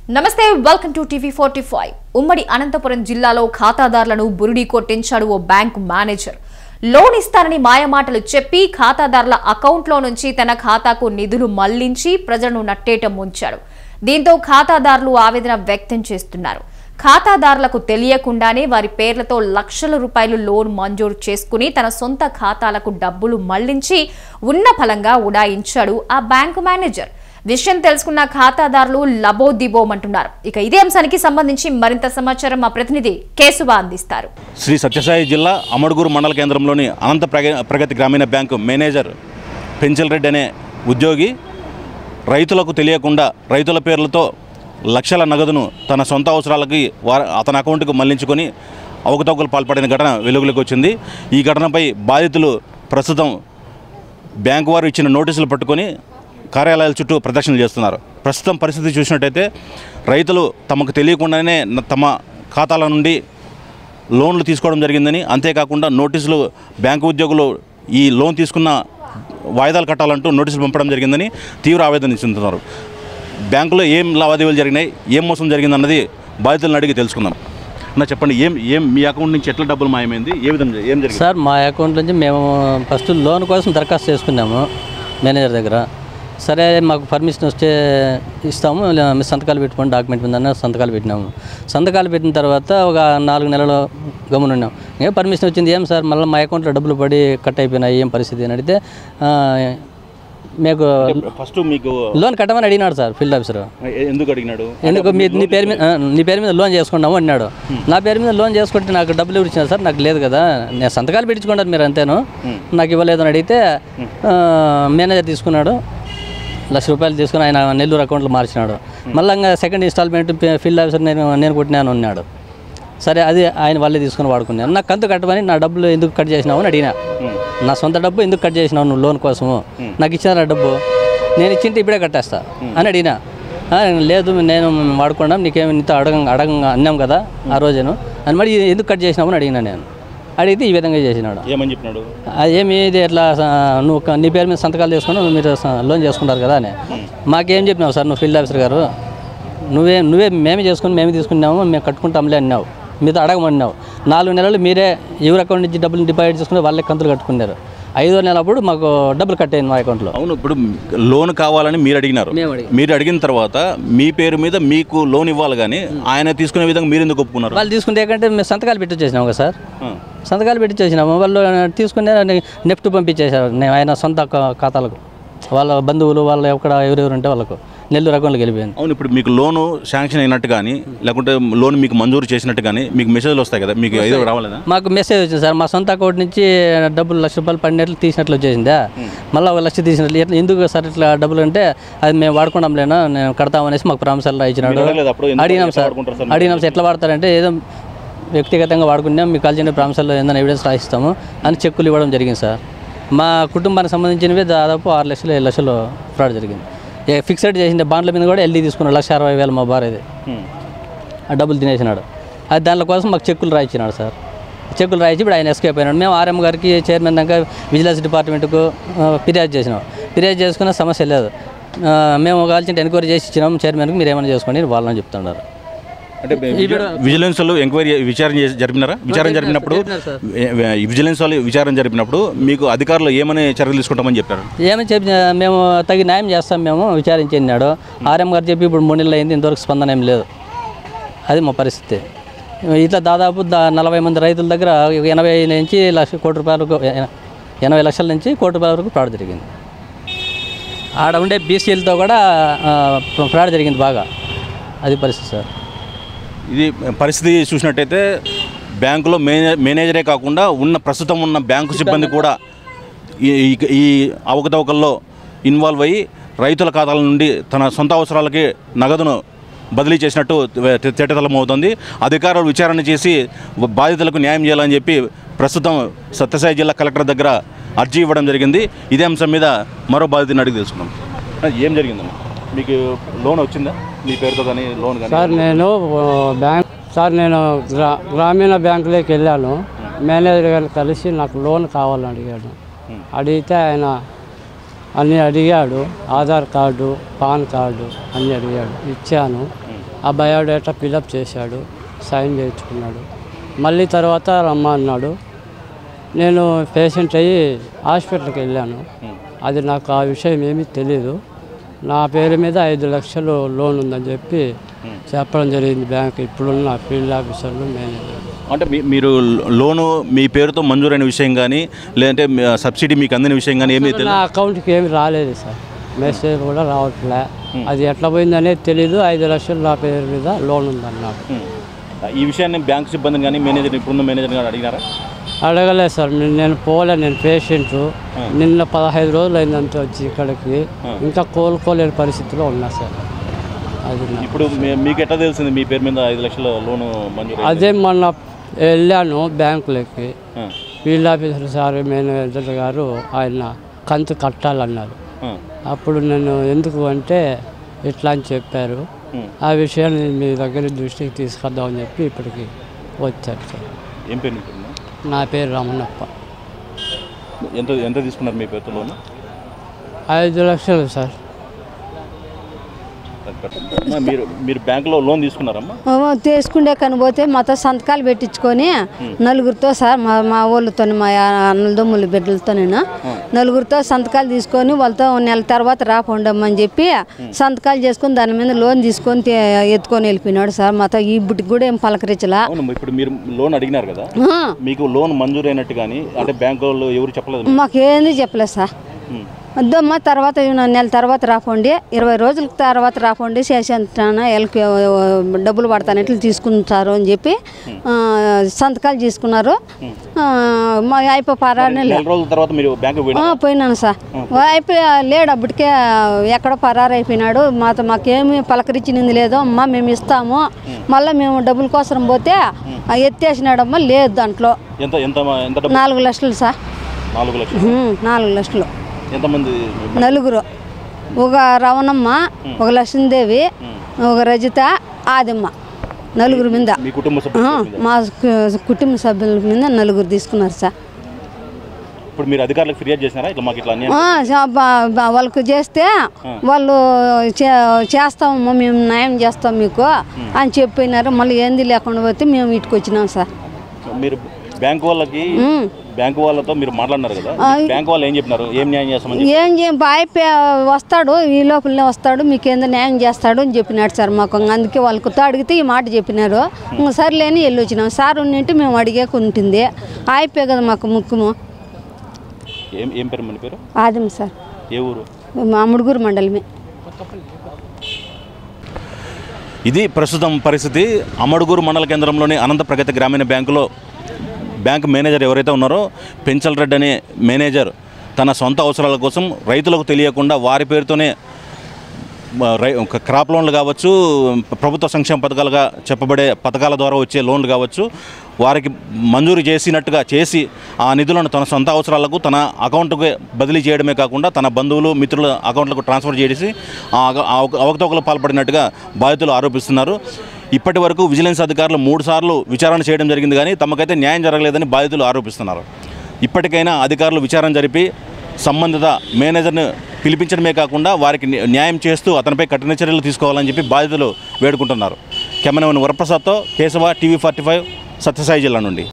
నమస్తే welcome to TV forty five ఉమ్మడి అనంతపురం జిల్లాలో ఖాతాదారులను బురిడి కొట్టించాడు ఓ బ్యాంకు మేనేజర్ లోన్ ఇస్తానని మాయమాటలు చెప్పి ఖాతాదారుల అకౌంట్లో నుంచి తన ఖాతాకు నిధులు మళ్లించి ప్రజలను నట్టేట ముంచాడు దీంతో ఖాతాదారులు ఆవేదన వ్యక్తం చేస్తున్నారు ఖాతాదారులకు తెలియకుండానే వారి పేర్లతో లక్షల రూపాయలు లోన్ మంజూరు చేసుకుని తన సొంత ఖాతాలకు డబ్బులు మళ్లించి ఉన్న ఫలంగా ఉడాయించాడు ఆ బ్యాంకు మేనేజర్ విషయం తెలుసుకున్న ఖాతాదారులు లబోదిబోమంటున్నారు ఇక ఇదే అంశానికి సంబంధించి మరింత సమాచారం మా ప్రతినిధి కేశవ అందిస్తారు శ్రీ సత్యసాయి జిల్లా అమడుగురు మండల కేంద్రంలోని అనంత ప్రగ ప్రగతి గ్రామీణ బ్యాంకు మేనేజర్ పెంచల్ రెడ్డి అనే ఉద్యోగి రైతులకు తెలియకుండా రైతుల పేర్లతో లక్షల నగదును తన సొంత అవసరాలకి వారి అతని అకౌంట్కు మళ్లించుకొని అవకతవకలు పాల్పడిన ఘటన వెలుగులోకి వచ్చింది ఈ ఘటనపై బాధితులు ప్రస్తుతం బ్యాంకు వారు ఇచ్చిన నోటీసులు పట్టుకొని కార్యాలయాల చుట్టూ ప్రదర్శనలు చేస్తున్నారు ప్రస్తుతం పరిస్థితి చూసినట్టయితే రైతులు తమకు తెలియకుండానే న- తమ ఖాతాల నుండి లోన్లు తీసుకోవడం జరిగిందని అంతేకాకుండా నోటీసులు బ్యాంకు ఉద్యోగులు ఈ లోన్ తీసుకున్న వాయిదాలు కట్టాలంటూ నోటీసులు పంపడం జరిగిందని తీవ్ర ఆవేదన చెందుతున్నారు బ్యాంకులో ఏం లావాదేవీలు జరిగినాయి ఏం మోసం జరిగిందన్నది బాధితులను అడిగి తెలుసుకుందాం నా చెప్పండి ఏం ఏం మీ అకౌంట్ నుంచి ఎట్లా డబ్బులు మాయమైంది ఏ విధంగా ఏం జరిగింది సార్ మా అకౌంట్ నుంచి మేము ఫస్ట్ లోన్ కోసం దరఖాస్తు చేసుకున్నాము మేనేజర్ దగ్గర సరే మాకు పర్మిషన్ వస్తే ఇస్తాము లే- మీ సంతకాలు పెట్టుకోండి డాక్యుమెంట్ మీద సంతకాలు పెట్టినాము సంతకాలు పెట్టిన తర్వాత ఒక నాలుగు నెలలు గమనున్నాం ఏం పర్మిషన్ వచ్చింది ఏం సార్ మళ్ళీ మా అకౌంట్లో డబ్బులు పడి కట్ అయిపోయినాయి ఏం పరిస్థితి అని అడిగితే ఆ, మీకు ఫస్ట్ మీకు లోన్ కట్టమని అడిగినాడు సార్ ఫీల్డ్ ఆఫీసర్ ఎ- ఎందుకు అడిగినాడు ఎందుకు మీ నీ పేరు మీద ఆ, నీ పేరు మీద లోన్ చేసుకున్నాము అన్నాడు నా పేరు మీద లోన్ చేసుకుంటే నాకు డబ్బులు ఎవరు ఇచ్చినారు సార్ నాకు లేదు కదా నేను సంతకాలు పెట్టించుకున్నారు మీరు అంతేను నాకు ఇవ్వలేదు అని అడిగితే ఆ, మేనేజర్ తీసుకున్నాడు లక్ష రూపాయలు తీసుకుని ఆయన నెల్లూరు అకౌంట్లో మార్చినాడు మళ్ళీ ఇంకా సెకండ్ ఇన్స్టాల్మెంట్ పే- ఫీల్డ్ ఆఫీసర్ నేను నేను కొట్టినాను అన్నాడు సరే అది ఆయన వాళ్ళే తీసుకుని వాడుకున్నాను నాకు కంతు కట్టమని నా డబ్బులు ఎందుకు కట్ చేసినావు అని అడిగినా నా సొంత డబ్బు ఎందుకు కట్ చేసినావు నువ్వు లోన్ కోసము నాకు ఇచ్చిన డబ్బు నేను ఇచ్చింటే ఇప్పుడే కట్టేస్తా అని అడిగినా "ఆ, లేదు నేను వాడుకున్నాం నీకేమి నీతో అడగ అడగ అన్నాం కదా ఆ రోజును అని మరి ఎందుకు కట్ చేసినావు అని అడిగినా నేను అడిగితే ఈ విధంగా చేసినాడు ఏమని చెప్పినాడు అదేమి ఇది ఎట్లా స- నువ్వు క- నీ పేరు మీద సంతకాలు చేసుకుని మీరు స- లోన్ చేసుకుంటారు కదా అని మాకేం చెప్పినావు సార్ నువ్వు ఫీల్డ్ ఆఫీసర్ గారు నువ్వే నువ్వే మేమే చేసుకుని మేమే తీసుకున్నాము మేము కట్టుకుంటాంలే అన్నావు మీతో అడగమన్నావు నాలుగు నెలలు మీరే ఎవరి అకౌంట్ నుంచి డబ్బులు డిపాజిట్ చేసుకుని వాళ్ళే కంతులు కట్టుకున్నారు ఐదో నెల అప్పుడు మాకు డబ్బులు కట్ అయింది మా అకౌంట్లో అవును ఇప్పుడు లోన్ కావాలని మీరు అడిగినారు మేము అడిగాం. మీరు అడిగిన తర్వాత మీ పేరు మీద మీకు లోన్ ఇవ్వాలి కానీ ఆయన తీసుకునే విధంగా మీరు ఎందుకు ఒప్పుకున్నారు వాళ్ళు తీసుకుంటే ఏంటంటే మేము సంతకాలు పెట్టి వచ్చేసినాము కదా సార్ ఆ. సంతకాలు పెట్టి చేసినాము వాళ్ళు తీసుకునే నెఫ్ట్ పంపించేశారు నేను ఆయన సొంత ఖా- ఖాతాలకు వాళ్ళ బంధువులు వాళ్ళు ఎక్కడ ఎవరెవరు ఉంటే వాళ్ళకు నెల్లూరు అకౌంట్లోకి వెళ్ళిపోయింది అవును ఇప్పుడు మీకు లోను శాంక్షన్ అయినట్టు కానీ లేకుంటే లోన్ మీకు మంజూరు చేసినట్టు కానీ మీకు మెసేజ్లు వస్తాయి కదా మీకు ఏదో రావాలేదా మాకు మెసేజ్ వచ్చింది సార్ మా సొంత అకౌంట్ నుంచి డబ్బులు లక్ష రూపాయలు పడినట్లు తీసినట్లు వచ్చేసిందా మళ్ళీ ఒక లక్ష తీసినట్లు ఎట్లా- ఎందుకు సార్ ఇట్లా డబ్బులు అంటే అది మేము వాడుకున్నాం లేనా నేను కడతామనేసి మాకు ప్రామిసర్లా ఇచ్చినాడు మీరు అడగలేదు అప్పుడు ఎందుకు అడిగినాం ఎట్లా సార్ వాడుకుంటారు సార్ అడిగినాం సార్ ఎట్లా వాడతారంటే ఏదో వ్యక్తిగతంగా వాడుకున్నాం మీకు కాల్చిన ప్రామిసర్లో ఏదైనా ఎవిడెన్స్ రాయిస్తాము అని చెక్కులు ఇవ్వడం జరిగింది సార్ మా కుటుంబానికి సంబంధించినవి దాదాపు ఆరు లక్షలు ఏడు లక్షలు ఫ్రాడ్ జరిగింది ఏ ఫిక్సెడ్ చేసిన బాండ్ల మీద కూడా ఎల్డీ తీసుకున్నాడు లక్ష అరవై వేలు మా భార్యది ఆ డబ్బులు తినేసినాడు అది దానిల కోసం మాకు చెక్కులు రాయించినాడు సార్ చెక్కులు రాయించి ఇప్పుడు ఆయన ఎస్కేప్ అయినాడు మేము ఆర్ఎం గారికి చైర్మన్ దాకా విజిలెన్స్ డిపార్ట్మెంట్కు ఆ, ఫిర్యాదు చేసినాం ఫిర్యాదు చేసుకున్న సమస్య లేదు ఆ, మేము కాల్చిన ఎంక్వైరీ చేసి ఇచ్చినాం చైర్మన్కి మీరు ఏమైనా చేసుకోండి వాళ్ళని చెప్తున్నారు అంటే విజిలెన్స్ వాళ్ళు ఎంక్వైరీ విచారణ చేసి జరిపినారా విచారణ జరిపినప్పుడు విజిలెన్స్ వాళ్ళు విచారణ జరిపినప్పుడు మీకు అధికారులు ఏమని చర్యలు తీసుకుంటామని చెప్పారు ఏమని చెప్పి మేము తగి న్యాయం చేస్తాం మేము విచారించి అన్నాడు ఆర్ఎం గారు చెప్పి ఇప్పుడు మూడు నెలలు అయింది ఇంతవరకు స్పందన ఏం లేదు అది మా పరిస్థితి ఇట్లా దాదాపు దా నలభై మంది రైతుల దగ్గర ఎనభై నుంచి లక్ష కోటి రూపాయల వరకు ఎ- ఎనభై లక్షల నుంచి కోటి రూపాయల వరకు ఫ్రాడ్ జరిగింది ఆడ ఉండే బీసీలతో కూడా ఆ, ఫ్రాడ్ జరిగింది బాగా అది పరిస్థితి సార్ ఇది పరిస్థితి చూసినట్టయితే బ్యాంకులో మేనే- మేనేజరే కాకుండా ఉన్న ప్రస్తుతం ఉన్న బ్యాంకు సిబ్బంది కూడా ఈ ఈ- ఈ అవకతవకల్లో ఇన్వాల్వ్ అయ్యి రైతుల ఖాతాల నుండి తన సొంత అవసరాలకి నగదును బదిలీ చేసినట్టు తేటతలమవుతుంది అధికారులు విచారణ చేసి బాధితులకు న్యాయం చేయాలని చెప్పి ప్రస్తుతం సత్యసాయి జిల్లా కలెక్టర్ దగ్గర అర్జీ ఇవ్వడం జరిగింది ఇదే అంశం మీద మరో బాధితుని అడిగి తెలుసుకున్నాం ఏం జరిగిందమ్మా మీకు లోన్ వచ్చిందా మీ పేరుతో కానీ లోన్ కానీ సార్ నేను ఆ, బ్యాంక్ సార్ నేను గ్రా గ్రామీణ బ్యాంకులోకి వెళ్ళాను మేనేజర్ గారిని కలిసి నాకు లోన్ కావాలని అడిగాడు అడిగితే ఆయన అన్నీ అడిగాడు ఆధార్ కార్డు పాన్ కార్డు అన్నీ అడిగాడు ఇచ్చాను ఆ బయోడేటా ఫిలప్ చేశాడు సైన్ చేయించుకున్నాడు మళ్ళీ తర్వాత రమ్మన్నాడు నేను పేషెంట్ అయ్యి హాస్పిటల్కి వెళ్ళాను అది నాకు ఆ విషయం ఏమీ తెలీదు నా పేరు మీద ఐదు లక్షలు లోన్ ఉందని చెప్పి చెప్పడం జరిగింది బ్యాంక్ ఇప్పుడున్న ఫీల్డ్ ఆఫీసర్లు మేనేజర్ అంటే మీ మీరు లోను మీ పేరుతో మంజూరైన విషయం కానీ లేదంటే మీ- సబ్సిడీ మీకు అందిన విషయం కానీ ఏమీ తెలియదు నా అకౌంట్కి ఏమి రాలేదు సార్ మెసేజ్ కూడా రావట్లే అది ఎట్లా పోయిందనేది తెలీదు ఐదు లక్షలు నా పేరు మీద లోన్ ఉందన్నాడు ఈ విషయాన్ని బ్యాంక్ సిబ్బందిని కానీ మేనేజర్ ఇప్పుడున్న మేనేజర్ గారు అడిగినారా అడగలేదు సార్ నేను నేను పోలే నేను పేషెంట్ నిన్న పదహైదు రోజులు అయిందంటే వచ్చి ఇక్కడికి ఇంకా కోలుకోలేని పరిస్థితిలో ఉన్నా సార్ అది నా- ఇప్పుడు మీ- మీకు ఎట్లా తెలిసింది మీ పేరు మీద ఐదు లక్షల లోను మంజూరు అయింది? అదే మొన్న వెళ్ళాను బ్యాంకులకి ఆ, ఫీల్డ్ ఆఫీసర్ సార్ మేనేజర్ గారు ఆయన కంతు కట్టాలన్నారు ఆ, అప్పుడు నేను ఎందుకు అంటే ఇట్లా అని చెప్పారు ఉమ్. ఆ విషయాన్ని మీ దగ్గర దృష్టికి తీసుకొద్దామని చెప్పి ఇప్పటికి వచ్చారు సార్ ఏం పేరు మీ పేరు? నా పేరు రమణప్ప ఎంత ఎంత తీసుకున్నారు మీ పేరుతో లోను ఐదు లక్షలు సార్ అమ్మా, మీరు మీరు బ్యాంకులో లోన్ తీసుకున్నారమ్మా ఓ, తీసుకుండే కని పోతే మాతో సంతకాలు పెట్టించుకొని నలుగురితో సార్ మా మా వాళ్ళతో మా అన్నదమ్ముల బిడ్డలతో నేను నలుగురితో సంతకాలు తీసుకొని వాళ్ళతో నెల తర్వాత రాపోండమ్మని చెప్పి సంతకాలు చేసుకొని దాని మీద లోన్ తీసుకొని తే- ఎత్తుకొని వెళ్ళిపోయినాడు సార్ మాతో ఈ బుట్టికి కూడా ఏం పలకరించలా అవును ఇప్పుడు మీరు లోన్ అడిగినారు కదా ఆ, మీకు లోన్ మంజూరు అయినట్టు కానీ అంటే బ్యాంకు వాళ్ళు ఎవరు చెప్పలేదు మాకేంది చెప్పలేదు సార్ ఉమ్. వద్దమ్మా తర్వాత ఇవి నా నెల తర్వాత రాపోండి ఇరవై రోజుల తర్వాత రాపోండి చేసేంటాను వీళ్ళకి డబ్బులు పడతానట్లు తీసుకుంటారు అని చెప్పి ఆ, సంతకాలు తీసుకున్నారు ఆ, మా అయిపోయి పరానే నెల రోజుల తర్వాత మీరు బ్యాంకు ఆ, పోయినా పోయినాను సార్ అయిపోయి లేడు అప్పటికే ఎక్కడో పరారైపోయినాడు మాతో మాకేమి పలకరించినది లేదు అమ్మా మేము ఇస్తాము మళ్ళీ మేము డబ్బుల కోసం పోతే ఆ, ఎత్తేసినాడమ్మా లేదు దాంట్లో ఎంత ఎంత ఎంత డబ్బు నాలుగు లక్షలు సార్ నాలుగు లక్షలు ఉమ్, నాలుగు లక్షలు ఎంతమంది నలుగురు ఒక రవణమ్మ ఒక లక్ష్మీదేవి ఒక రజిత ఆదిమ్మ నలుగురు మీద మీ కుటుంబ ఆ, సభ్యులు మా కు- కుటుంబ సభ్యుల మీద నలుగురు తీసుకున్నారు సార్ ఇప్పుడు మీరు అధికారులకు ఫిర్యాదు చేసినారా ఇట్లా మాకు ఇట్లా అన్యాయం ఆ, చా- బా- బా- వాళ్ళకు చేస్తే వాళ్ళు చే- చేస్తామమ్మా మేము న్యాయం చేస్తాం మీకు అని చెప్పినారు మళ్ళీ ఏంది లేకుండా పోతే మేము ఇటుకు వచ్చినాం సార్ మీరు బ్యాంక్ వాళ్ళకి బ్యాంక్ వాళ్ళతో మీరు మాట్లాడినారు కదా బ్యాంక్ వాళ్ళు ఏం చెప్పినారు ఏం న్యాయం చేస్తామని చెప్పి? ఏం చేయం బాయ్ పే- వస్తాడు ఈ లోపలనే వస్తాడు మీకు ఏందో న్యాయం చేస్తాడు అని చెప్పినాడు సార్ మాకు అందుకే వాళ్ళకు అడిగితే ఈ మాట చెప్పినారు ఇంక సర్లేని వెళ్ళి వచ్చినాం సార్ ఉన్నింటి మేము అడిగేకు ఉంటుంది అయిపోయి కదా మాకు ముఖ్యము ఏం ఏం పేరు మన పేరు ఆదిం సార్ ఏ ఊరు మా అమ్ముడుగురు మండలమే ఇది ప్రస్తుతం పరిస్థితి అమడుగూరు మండల కేంద్రంలోని అనంత ప్రగతి గ్రామీణ బ్యాంకులో బ్యాంక్ మేనేజర్ ఎవరైతే ఉన్నారో పెంచల్ రెడ్డి అనే మేనేజర్ తన సొంత అవసరాల కోసం రైతులకు తెలియకుండా వారి పేరుతోనే మ, రై ఒక క్రాప్ లోన్లు కావచ్చు ప్రభుత్వ సంక్షేమ పథకాలుగా చెప్పబడే పథకాల ద్వారా వచ్చే లోన్లు కావచ్చు వారికి మంజూరు చేసినట్టుగా చేసి ఆ నిధులను తన సొంత అవసరాలకు తన అకౌంట్కి బదిలీ చేయడమే కాకుండా తన బంధువులు మిత్రుల అకౌంట్లకు ట్రాన్స్ఫర్ చేసి ఆ అగ- ఆ అవక- అవకతవకలు పాల్పడినట్టుగా బాధితులు ఆరోపిస్తున్నారు ఇప్పటి వరకు విజిలెన్స్ అధికారులు మూడు సార్లు విచారణ చేయడం జరిగింది కానీ తమకైతే న్యాయం జరగలేదని బాధితులు ఆరోపిస్తున్నారు ఇప్పటికైనా అధికారులు విచారణ జరిపి సంబంధిత మేనేజర్ను పిలిపించడమే కాకుండా వారికి న్యా- న్యాయం చేస్తూ అతనిపై కఠిన చర్యలు తీసుకోవాలని చెప్పి బాధితులు వేడుకుంటున్నారు కెమెరామెన్ వరప్రసాద్తో Keshava TV forty five Sathyasai జిల్లా నుండి